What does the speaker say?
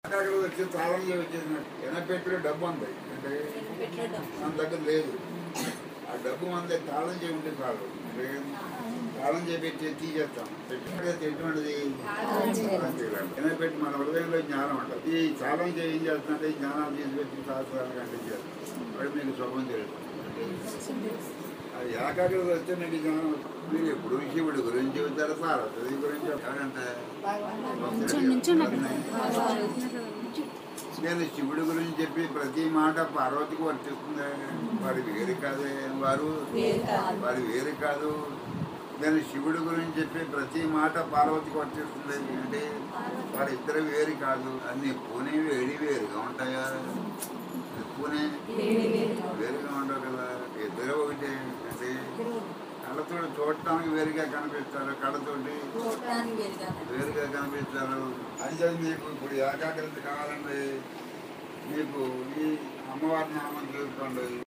అక్కడ వచ్చి తాళం చేసి వచ్చేది ఎనపెట్టిలో డబ్బు ఉంది అంటే మన దగ్గర లేదు ఆ డబ్బు మన దగ్గర తాళం చేయి ఉంటే చాలు అంటే తాళం చేపెట్టి తీసేస్తాం పెట్టినట్టు ఎటువంటిది ఎనపెట్టి మన హృదయంలో జ్ఞానం ఉంటుంది ఈ తాళం చేయి ఏం చేస్తుందంటే ఈ జ్ఞానం తీసుకొచ్చి శాస్త్రాలు కంటించారు వాడు మీకు శుభం తెలుస్తుంది అది ఏకాగ్రత వస్తే మీకు జ్ఞానం వస్తుంది. మీరు ఎప్పుడు శివుడి గురించి చెబుతారు సారస్వతి గురించి ఎవరంటే నేను శివుడి గురించి చెప్పి ప్రతి మాట పార్వతికి వర్తిస్తుంది వారి వేరు కాదే వారు వారి వేరు కాదు నేను శివుడి గురించి చెప్పి ప్రతి మాట పార్వతికి వర్తిస్తుంది అంటే వారిద్దరు వేరు కాదు అన్ని పూణే వేడి వేరుగా ఉంటాయా పూణే వేరుగా ఉండవు కదా ఇద్దరు ఒకటే అంటే కళ్ళతో చూడటానికి వేరుగా కనిపిస్తారు కళ్ళతోటి వేరుగా కనిపిస్తారు అది మీకు ఇప్పుడు ఏకాగ్రత కావాలంటే మీకు ఈ అమ్మవారి నామం చూసుకోండి